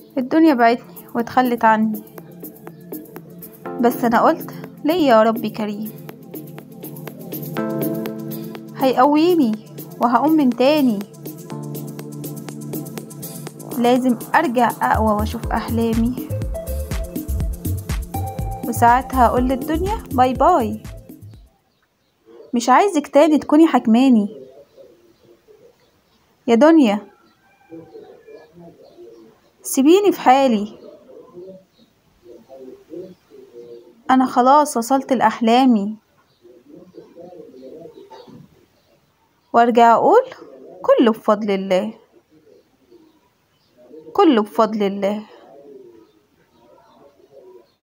الدنيا بعتني واتخلت عني بس انا قلت ليه يا ربي كريم هيقويني وهقوم من تاني لازم ارجع اقوى واشوف احلامي وساعتها اقول للدنيا باي باي مش عايزك تاني تكوني حكماني يا دنيا سيبيني في حالي انا خلاص وصلت لاحلامي وارجع اقول كله بفضل الله كله بفضل الله